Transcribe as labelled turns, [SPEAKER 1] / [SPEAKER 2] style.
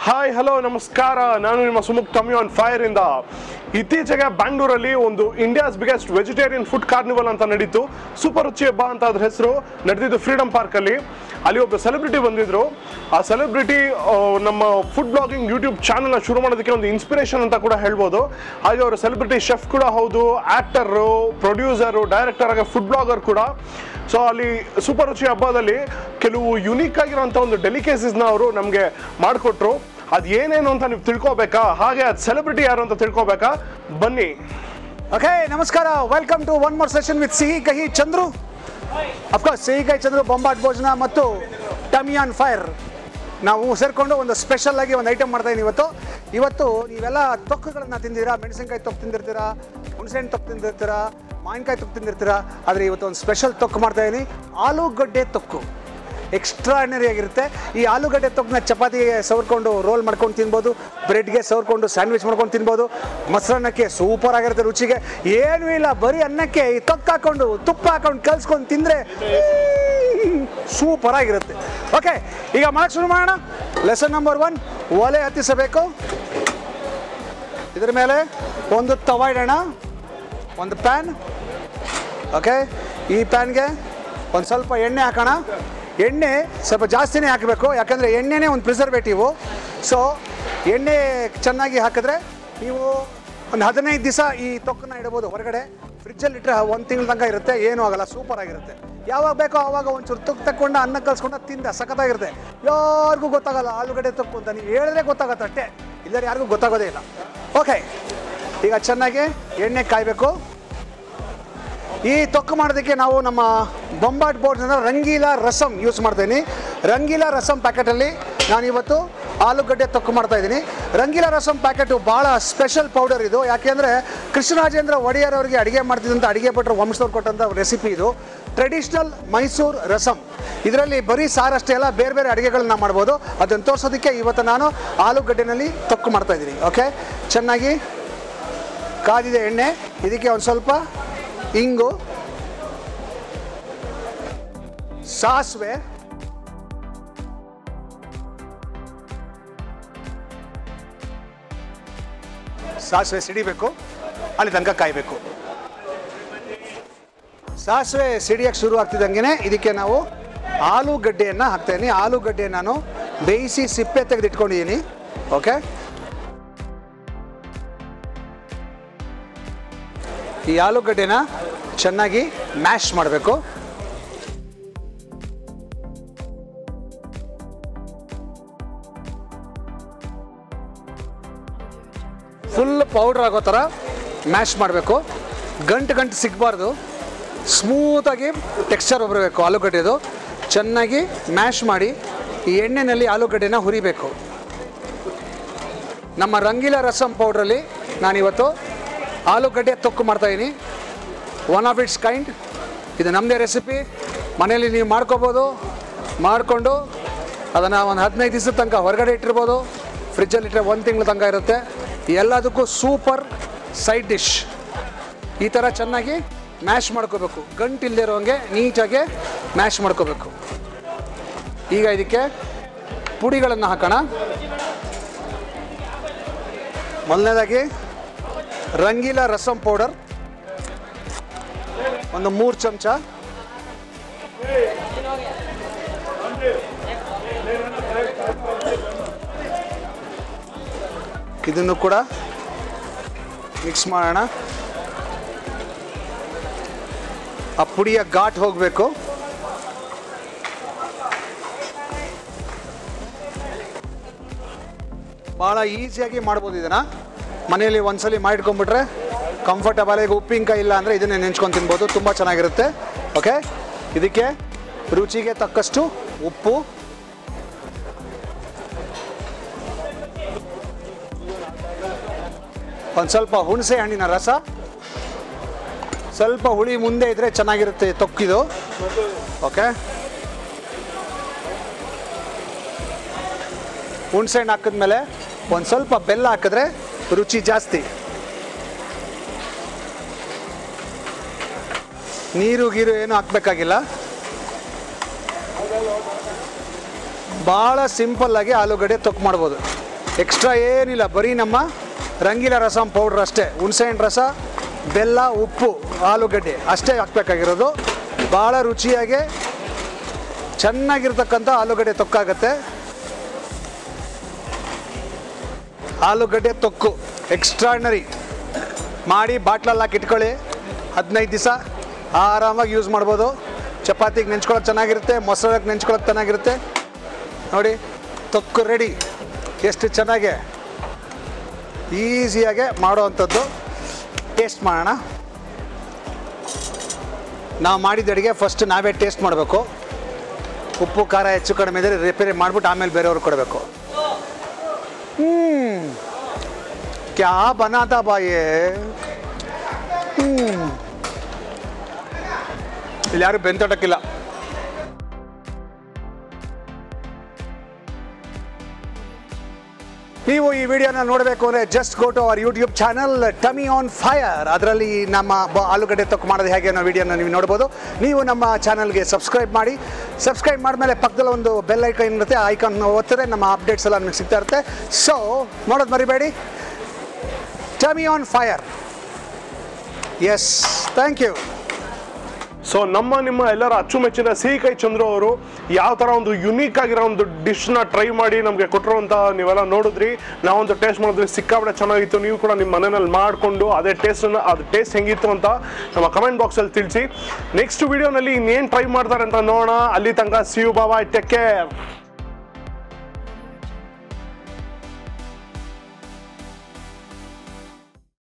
[SPEAKER 1] hi hello ನಮಸ್ಕಾರ ನಾನು ನಿಮ್ಮ ಸುಮುಖ್ ತಮ್ಮಿ ಆನ್ ಫೈರ್ ಇಂದ ಇತ್ತೀಚೆಗೆ ಬ್ಯಾಂಗ್ಳೂರಲ್ಲಿ ಒಂದು India's biggest vegetarian food carnival ಅಂತ ನಡೀತು ಸೂಪರ್ ರುಚಿ ಹಬ್ಬ ಅಂತ ಅದ್ರ ಹೆಸರು ನಡೆದಿದ್ದು ಫ್ರೀಡಮ್ ಪಾರ್ಕ್ ಅಲ್ಲಿ ಅಲ್ಲಿ ಒಬ್ಬ ಸೆಲೆಬ್ರಿಟಿ ಬಂದಿದ್ರು ಆ ಸೆಲೆಬ್ರಿಟಿ ನಮ್ಮ ಫುಡ್ ಬ್ಲಾಗಿಂಗ್ ಯೂಟ್ಯೂಬ್ ಚಾನಲ್ನ ಶುರು ಮಾಡೋದಕ್ಕೆ ಒಂದು ಇನ್ಸ್ಪಿರೇಷನ್ ಅಂತ ಕೂಡ ಹೇಳ್ಬೋದು ಹಾಗೆ ಅವರು ಸೆಲೆಬ್ರಿಟಿ ಶೆಫ್ ಕೂಡ ಹೌದು ಆಕ್ಟರು ಪ್ರೊಡ್ಯೂಸರು ಡೈರೆಕ್ಟರ್ ಆಗಿ ಫುಡ್ ಬ್ಲಾಗರ್ ಕೂಡ ಸೊ ಅಲ್ಲಿ ಸೂಪರ್ ರುಚಿ ಹಬ್ಬದಲ್ಲಿ ಕೆಲವು ಯುನೀಕ್ ಆಗಿರೋಂಥ ಒಂದು ಡೆಲಿಕೇಸಿಸ್ನ ಅವರು ನಮಗೆ ಮಾಡಿಕೊಟ್ರು ಅದು ಏನೇನು ಅಂತ ನೀವು ತಿಳ್ಕೊಬೇಕಾ ಹಾಗೆ ಅದು ಸೆಲೆಬ್ರಿಟಿ ಯಾರು ಅಂತ ತಿಳ್ಕೊಬೇಕಾ ಬನ್ನಿ
[SPEAKER 2] ಓಕೆ ನಮಸ್ಕಾರ welcome to one more session with Sihi Kahi Chandru of course ಸಿಹಿ ಕಹಿ ಚಂದ್ರು ಬೊಂಬಾಟ್ ಭೋಜನ ಮತ್ತು ಟಮಿಯಾನ್ ಫೈರ್ ನಾವು ಸೇರಿಕೊಂಡು ಒಂದು ಸ್ಪೆಷಲ್ ಆಗಿ ಒಂದು ಐಟಮ್ ಮಾಡ್ತಾ ಇದೀನಿ ಇವತ್ತು ಇವತ್ತು ನೀವೆಲ್ಲ ತೊಕ್ಕುಗಳನ್ನ ತಿಂದಿರಾ ಮೆಣಸಿನ್ಕಾಯಿ ತೊಕ್ಕು ತಿಂದಿರ್ತೀರಾ ಹುಣಸೆಹಣ್ಣು ತೊಕ್ಕು ತಿಂದಿರ್ತೀರಾ ಮಾವಿನಕಾಯಿ ತೊಕ್ಕು ತಿಂದಿರ್ತೀರಾ ಆದರೆ ಇವತ್ತು ಒಂದು ಸ್ಪೆಷಲ್ ತೊಕ್ಕು ಮಾಡ್ತಾ ಇದೀನಿ ಆಲೂಗಡ್ಡೆ ತೊಕ್ಕು ಎಕ್ಸ್ಟ್ರಾರ್ಡಿನರಿ ಆಗಿರುತ್ತೆ ಈ ಆಲೂಗಡ್ಡೆ ತೊಕ್ಕನ್ನ ಚಪಾತಿಗೆ ಸವರ್ಕೊಂಡು ರೋಲ್ ಮಾಡ್ಕೊಂಡು ತಿನ್ಬೋದು ಬ್ರೆಡ್ಗೆ ಸವರ್ಕೊಂಡು ಸ್ಯಾಂಡ್ವಿಚ್ ಮಾಡ್ಕೊಂಡು ತಿನ್ಬೋದು ಮೊಸರನ್ನಕ್ಕೆ ಸೂಪರ್ ಆಗಿರುತ್ತೆ ರುಚಿಗೆ ಏನೂ ಇಲ್ಲ ಬರೀ ಅನ್ನಕ್ಕೆ ಈ ತೊಕ್ಕ ಹಾಕೊಂಡು ತುಪ್ಪ ಹಾಕೊಂಡು ಕಲ್ಸ್ಕೊಂಡು ತಿಂದರೆ ಸೂಪರ್ ಆಗಿರುತ್ತೆ ಓಕೆ ಈಗ ಮಾಡಿ ಶುರು ಮಾಡೋಣ ಲೆಸನ್ ನಂಬರ್ ಒನ್ ಒಲೆ ಹತ್ತಿಸಬೇಕು ಇದ್ರ ಮೇಲೆ ಒಂದು ತವ ಇಡೋಣ ಒಂದು ಪ್ಯಾನ್ ಓಕೆ ಈ ಪ್ಯಾನ್ಗೆ ಒಂದು ಸ್ವಲ್ಪ ಎಣ್ಣೆ ಹಾಕೋಣ ಎಣ್ಣೆ ಸ್ವಲ್ಪ ಜಾಸ್ತಿನೇ ಹಾಕಬೇಕು ಯಾಕಂದರೆ ಎಣ್ಣೆನೇ ಒಂದು ಪ್ರಿಸರ್ವೇಟಿವು ಸೊ ಎಣ್ಣೆ ಚೆನ್ನಾಗಿ ಹಾಕಿದ್ರೆ ನೀವು ಒಂದು ಹದಿನೈದು ದಿವಸ ಈ ತೊಕ್ಕನ್ನ ಇಡ್ಬೋದು ಹೊರಗಡೆ ಫ್ರಿಜ್ಜಲ್ಲಿ ಇಟ್ಟರೆ ಒಂದು ತಿಂಗಳ ತನಕ ಇರುತ್ತೆ ಏನೂ ಆಗಲ್ಲ ಸೂಪರ್ ಆಗಿರುತ್ತೆ ಯಾವಾಗ ಬೇಕೋ ಆವಾಗ ಒಂಚೂರು ತುಕ್ಕು ತಕ್ಕೊಂಡು ಅನ್ನ ಕಲ್ಸ್ಕೊಂಡು ತಿಂದ ಸಖತ್ತಾಗಿರುತ್ತೆ ಯಾರಿಗೂ ಗೊತ್ತಾಗಲ್ಲ ಆಲೂಗಡ್ಡೆ ತೊಕ್ಕು ಅಂತ ನೀವು ಹೇಳಿದ್ರೆ ಗೊತ್ತಾಗತ್ತೆ ಅಷ್ಟೇ ಇಲ್ಲದ್ರೆ ಯಾರಿಗೂ ಗೊತ್ತಾಗೋದೇ ಇಲ್ಲ ಓಕೆ ಈಗ ಚೆನ್ನಾಗಿ ಎಣ್ಣೆ ಕಾಯಬೇಕು ಈ ತೊಕ್ಕು ಮಾಡೋದಕ್ಕೆ ನಾವು ನಮ್ಮ ಬೊಂಬಾಟ್ ಬೋರ್ಡ್ನ ರಂಗೀಲಾ ರಸಮ್ ಯೂಸ್ ಮಾಡ್ತೀನಿ ರಂಗೀಲಾ ರಸಮ್ ಪ್ಯಾಕೆಟಲ್ಲಿ ನಾನು ಇವತ್ತು ಆಲೂಗಡ್ಡೆ ತೊಕ್ಕು ಮಾಡ್ತಾ ಇದ್ದೀನಿ ರಂಗೀಲಾ ರಸಮ್ ಪ್ಯಾಕೆಟು ಭಾಳ ಸ್ಪೆಷಲ್ ಪೌಡರ್ ಇದು ಯಾಕೆಂದರೆ ಕೃಷ್ಣರಾಜೇಂದ್ರ ಒಡೆಯರ್ ಅವರಿಗೆ ಅಡುಗೆ ಮಾಡ್ತಿದ್ದಂಥ ಅಡುಗೆ ಭಟ್ರು ವಂಶದವ್ರು ಕೊಟ್ಟಂಥ ರೆಸಿಪಿ ಇದು ಟ್ರೆಡಿಷ್ನಲ್ ಮೈಸೂರು ರಸಮ್ ಇದರಲ್ಲಿ ಬರೀ ಸಾರಷ್ಟೇ ಅಲ್ಲ ಬೇರೆ ಬೇರೆ ಅಡುಗೆಗಳನ್ನ ಮಾಡ್ಬೋದು ಅದನ್ನು ತೋರಿಸೋದಕ್ಕೆ ಇವತ್ತು ನಾನು ಆಲೂಗಡ್ಡೆನಲ್ಲಿ ತೊಕ್ಕು ಮಾಡ್ತಾ ಇದ್ದೀನಿ ಓಕೆ ಚೆನ್ನಾಗಿ ಕಾದಿದೆ ಎಣ್ಣೆ ಇದಕ್ಕೆ ಒಂದು ಸ್ವಲ್ಪ ಇಂಗು ಸಾಸಿವೆ ಸಾಸಿವೆ ಸಿಡಿಬೇಕು ಅಲ್ಲಿ ತನಕ ಕಾಯಬೇಕು ಸಾಸಿವೆ ಸಿಡಿಯಕ್ಕೆ ಶುರು ಆಗ್ತಿದ್ದಂಗೆ ಇದಕ್ಕೆ ನಾವು ಆಲೂಗಡ್ಡೆಯನ್ನು ಹಾಕ್ತಾಯಿದ್ದೀನಿ ಆಲೂಗಡ್ಡೆ ನಾನು ಬೇಯಿಸಿ ಸಿಪ್ಪೆ ತೆಗೆದಿಟ್ಕೊಂಡಿದ್ದೀನಿ ಓಕೆ ಈ ಆಲೂಗಡ್ಡೆನ ಚೆನ್ನಾಗಿ ಮ್ಯಾಶ್ ಮಾಡಬೇಕು ಫುಲ್ ಪೌಡ್ರ್ ಆಗೋ ಥರ ಮ್ಯಾಶ್ ಮಾಡಬೇಕು ಗಂಟು ಗಂಟು ಸಿಗಬಾರ್ದು ಸ್ಮೂತಾಗಿ ಟೆಕ್ಸ್ಚರ್ ಬರಬೇಕು ಆಲೂಗಡ್ಡೆದು ಚೆನ್ನಾಗಿ ಮ್ಯಾಶ್ ಮಾಡಿ ಈ ಎಣ್ಣೆಯಲ್ಲಿ ಆಲೂಗಡ್ಡೆನ ಹುರಿಬೇಕು ನಮ್ಮ ರಂಗೀಲ ರಸಮ್ ಪೌಡ್ರಲ್ಲಿ ನಾನಿವತ್ತು ಆಲೂಗಡ್ಡೆ ತೊಕ್ಕು ಮಾಡ್ತಾಯಿದ್ದೀನಿ ಒನ್ ಆಫ್ ಇಟ್ಸ್ ಕೈಂಡ್ ಇದು ನಮ್ಮದೇ ರೆಸಿಪಿ ಮನೆಯಲ್ಲಿ ನೀವು ಮಾಡ್ಕೋಬೋದು ಮಾಡಿಕೊಂಡು ಅದನ್ನು ಒಂದು ಹದಿನೈದು ದಿವಸದ ತನಕ ಹೊರಗಡೆ ಇಟ್ಟಿರ್ಬೋದು ಫ್ರಿಜ್ಜಲ್ಲಿ ಇಟ್ಟರೆ ಒಂದು ತಿಂಗಳ ತನಕ ಇರುತ್ತೆ ಎಲ್ಲದಕ್ಕೂ ಸೂಪರ್ ಸೈಡ್ ಡಿಶ್ ಈ ಥರ ಚೆನ್ನಾಗಿ ಮ್ಯಾಶ್ ಮಾಡ್ಕೋಬೇಕು ಗಂಟು ಇಲ್ಲದೆ ಇರೋಂಗೆ ನೀಟಾಗಿ ಮ್ಯಾಶ್ ಮಾಡ್ಕೋಬೇಕು ಈಗ ಇದಕ್ಕೆ ಪುಡಿಗಳನ್ನು ಹಾಕೋಣ ಮೊದಲನೇದಾಗಿ ರಂಗೀಲ ರಸಮ್ ಪೌಡರ್ ಒಂದು ಮೂರು ಚಮಚ ಇದನ್ನು ಕೂಡ ಮಿಕ್ಸ್ ಮಾಡೋಣ ಆ ಪುಡಿಯ ಘಾಟ್ ಹೋಗಬೇಕು ಭಾಳ ಈಸಿಯಾಗಿ ಮಾಡ್ಬೋದು ಇದನ್ನು ಮನೆಯಲ್ಲಿ ಒಂದ್ಸಲಿ ಮಾಡಿಟ್ಕೊಂಡ್ಬಿಟ್ರೆ ಕಂಫರ್ಟಬಲ್ ಈಗ ಉಪ್ಪಿನಕಾಯಿ ಇಲ್ಲ ಅಂದರೆ ಇದನ್ನೇ ನೆಂಚ್ಕೊಂಡು ತಿನ್ಬೋದು ತುಂಬ ಚೆನ್ನಾಗಿರುತ್ತೆ ಓಕೆ ಇದಕ್ಕೆ ರುಚಿಗೆ ತಕ್ಕಷ್ಟು ಉಪ್ಪು ಒಂದು ಸ್ವಲ್ಪ ಹುಣಸೆ ಹಣ್ಣಿನ ರಸ ಸ್ವಲ್ಪ ಹುಳಿ ಮುಂದೆ ಇದ್ದರೆ ಚೆನ್ನಾಗಿರುತ್ತೆ ತೊಕ್ಕಿದು ಓಕೆ ಹುಣಸೆ ಹಣ್ಣು ಹಾಕಿದ್ಮೇಲೆ ಒಂದು ಸ್ವಲ್ಪ ಬೆಲ್ಲ ಹಾಕಿದ್ರೆ ರುಚಿ ಜಾಸ್ತಿ ನೀರು ಗೀರು ಏನು ಹಾಕ್ಬೇಕಾಗಿಲ್ಲ ಭಾಳ ಸಿಂಪಲ್ಲಾಗಿ ಆಲೂಗಡ್ಡೆ ತೊಕ್ಕು ಮಾಡ್ಬೋದು ಎಕ್ಸ್ಟ್ರಾ ಏನಿಲ್ಲ ಬರೀ ನಮ್ಮ ರಂಗೀಲ ರಸಂ ಪೌಡ್ರ್ ಅಷ್ಟೇ ಹುಣಸೆಹಣ್ಣು ರಸ ಬೆಲ್ಲ ಉಪ್ಪು ಆಲೂಗಡ್ಡೆ ಅಷ್ಟೇ ಹಾಕ್ಬೇಕಾಗಿರೋದು ಭಾಳ ರುಚಿಯಾಗಿ ಚೆನ್ನಾಗಿರ್ತಕ್ಕಂಥ ಆಲೂಗಡ್ಡೆ ತೊಕ್ಕಾಗತ್ತೆ ಆಲೂಗಡ್ಡೆ ತೊಕ್ಕು ಎಕ್ಸ್ಟ್ರಾರ್ನರಿ ಮಾಡಿ ಬಾಟ್ಲಲ್ಲಿ ಹಾಕಿ ಇಟ್ಕೊಳ್ಳಿ ಹದಿನೈದು ದಿವಸ ಆರಾಮಾಗಿ ಯೂಸ್ ಮಾಡ್ಬೋದು ಚಪಾತಿಗೆ ನೆಂಚ್ಕೊಳಕ್ಕೆ ಚೆನ್ನಾಗಿರುತ್ತೆ ಮೊಸರಕ್ಕೆ ನೆಂಚ್ಕೊಳಕ್ಕೆ ಚೆನ್ನಾಗಿರುತ್ತೆ ನೋಡಿ ತೊಕ್ಕು ರೆಡಿ ಎಷ್ಟು ಚೆನ್ನಾಗೆ ಈಸಿಯಾಗೆ ಮಾಡೋವಂಥದ್ದು ಟೇಸ್ಟ್ ಮಾಡೋಣ ನಾವು ಮಾಡಿದ ಅಡುಗೆ ಫಸ್ಟ್ ನಾವೇ ಟೇಸ್ಟ್ ಮಾಡಬೇಕು ಉಪ್ಪು ಖಾರ ಹೆಚ್ಚು ಕಡಿಮೆ ಇದ್ದರೆ ರಿಪೇರಿ ಮಾಡಿಬಿಟ್ಟು ಆಮೇಲೆ ಬೇರೆಯವ್ರಿಗೆ ಕೊಡಬೇಕು ಹ್ಞೂ ಕ್ಯಾ ಬನಾತ ಬಾಯೇ ಹ್ಞೂ ಇಲ್ಲಿ ಯಾರು ಬೆಂತೋಟಕ್ಕಿಲ್ಲ ನೀವು ಈ ವಿಡಿಯೋನ ನೋಡಬೇಕು ಅಂದರೆ just go to our YouTube channel tummy on fire ಅದರಲ್ಲಿ ನಮ್ಮ ಬ ಆಲೂಗಡ್ಡೆ ತೊಕ್ಕು ಮಾಡೋದು ಹೇಗೆ ಅನ್ನೋ ವಿಡಿಯೋನ ನೀವು ನೋಡ್ಬೋದು ನೀವು ನಮ್ಮ ಚಾನಲ್ಗೆ ಸಬ್ಸ್ಕ್ರೈಬ್ ಮಾಡಿ ಸಬ್ಸ್ಕ್ರೈಬ್ ಮಾಡಿದ್ಮೇಲೆ ಪಕ್ಕದಲ್ಲಿ ಒಂದು ಬೆಲ್ ಐಕಾನ್ ಇರುತ್ತೆ ಆ ಐಕಾನ್ ಒತ್ತಿದ್ರೆ ನಮ್ಮ ಅಪ್ಡೇಟ್ಸ್ ಎಲ್ಲ ನಿಮಗೆ ಸಿಗ್ತಾ ಇರುತ್ತೆ ಸೊ ನೋಡೋದು ಮರಿಬೇಡಿ tummy on fire yes thank you
[SPEAKER 1] so ನಮ್ಮ ನಿಮ್ಮ ಎಲ್ಲರ ಅಚ್ಚುಮೆಚ್ಚಿನ ಸಿಹಿ ಕೈ ಚಂದ್ರು ಅವರು ಯಾವ ಥರ ಒಂದು ಯುನೀಕ್ ಆಗಿರೋ ಒಂದು ಡಿಶ್ನ ಟ್ರೈ ಮಾಡಿ ನಮಗೆ ಕೊಟ್ಟಿರುವಂಥ ನೀವೆಲ್ಲ ನೋಡಿದ್ರಿ ನಾವೊಂದು ಟೇಸ್ಟ್ ಮಾಡಿದ್ವಿ ಸಿಕ್ಕಾಪಟ್ಟೆ ಚೆನ್ನಾಗಿತ್ತು ನೀವು ಕೂಡ ನಿಮ್ಮ ಮನೆಯಲ್ಲಿ ಮಾಡಿಕೊಂಡು ಅದೇ ಟೇಸ್ಟನ್ನು ಅದು ಟೇಸ್ಟ್ ಹೆಂಗಿತ್ತು ಅಂತ ನಮ್ಮ ಕಮೆಂಟ್ ಬಾಕ್ಸಲ್ಲಿ ತಿಳಿಸಿ ನೆಕ್ಸ್ಟ್ ವಿಡಿಯೋನಲ್ಲಿ ಇನ್ನೇನು ಟ್ರೈ ಮಾಡ್ತಾರೆ ಅಂತ ನೋಡೋಣ ಅಲ್ಲಿ ತನಕ ಸಿ ಯು ಬಾಬಾ ಟೇಕ್ ಕೇರ್